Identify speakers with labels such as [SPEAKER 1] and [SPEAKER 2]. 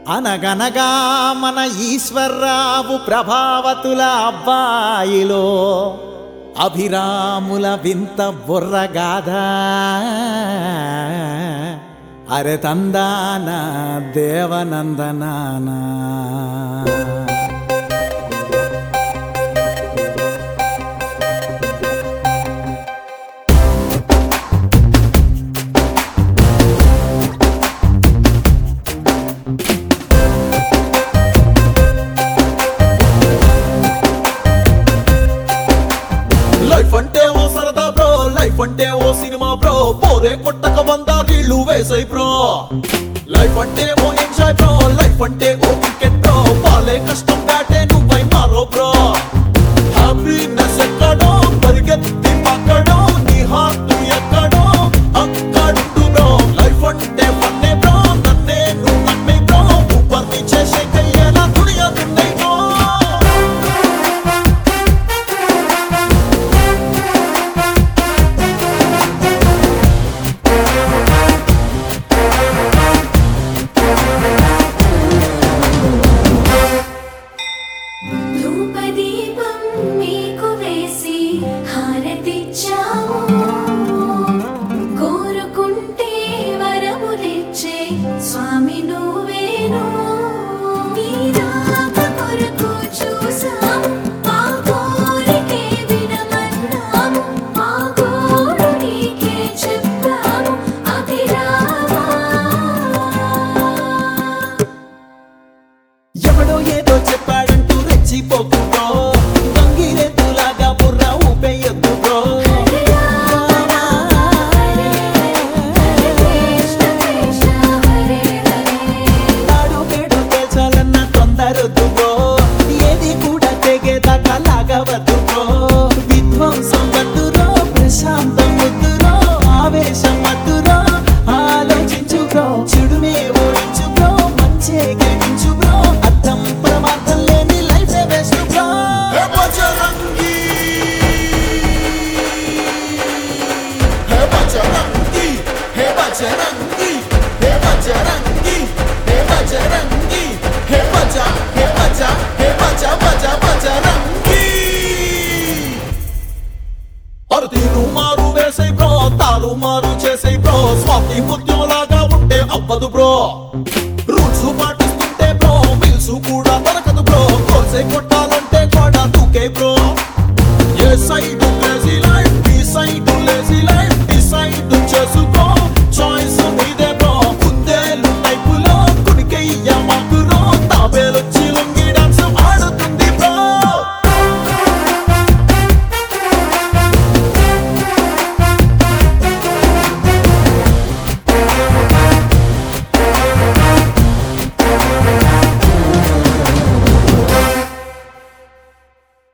[SPEAKER 1] అనగనగా మన ఈశ్వర్రావు ప్రభావతుల అబ్బాయిలో అభిరాముల వింత బుర్రగాథ అరె తందాన దేవనందనానా
[SPEAKER 2] లైఫ్ అంటే ఓ సరదా బ్రో లైఫ్ అంటే ఓ సినిమా బ్రో పోరే కొట్టక వంద నీళ్లు వేసాయి బ్రో లైఫ్ అంటే ఓ ఎంజాయ్ బ్రో లైఫ్ అంటే ఓ క్రికెట్ బ్రో పాలే కష్టం బ్యాటే నువ్వై మారో బ్రో హ్యాపీనెస్ ఎక్కడో పరిగెత్తి పక్కడో నీ హార్ట్ ఎక్కడో అక్కడుండు బ్రో లైఫ్ అంటే ఫన్నే బ్రో నన్నే నువ్వు నమ్మే బ్రో ఊపర్ నీచే షేక్ అయ్యేలా దునియా దున్నై బ్రో
[SPEAKER 3] ధూపదీపం మీకు వేసి హారతిచ్చాము కోరుకుంటే వరములిచ్చే స్వామి నువ్వేను నీ రాక కొరకు చూసాము మా కోరికే వినమన్నాము మా గోడు నీకే చెప్పాము అభిరామా
[SPEAKER 2] ఎవడో ఏదో చెప్పాడంటూ రెచ్చిపోకు బ్రో గంగిరెద్దులాగా బుర్ర ఊపేయొద్దు బ్రో నాడు పేడు తేల్చాలన్న తొందరొద్దు బ్రో ఏది కూడా తెగేదాకా లాగవద్దు బ్రో విధ్వంసం వద్దురో ప్రశాంతం వద్దురో ఆవేశం వద్దురో ఆలోచించు బ్రో చెడునే ఓడించు బ్రో మంచే గెలించు బ్రో అర్థం ప్రమాదం లేని life best bro hey Bajrangi hey Bajrangi hey Bajrangi hey Bajrangi hey Bajrangi hey బజ హే బజ హే బజ బజ బజరంగి అరుతీరు మారు వేసే బ్రో తారు మారు చేసే బ్రో స్వాతి ముత్యంలాగా ఉంటే అవ్వదు బ్రో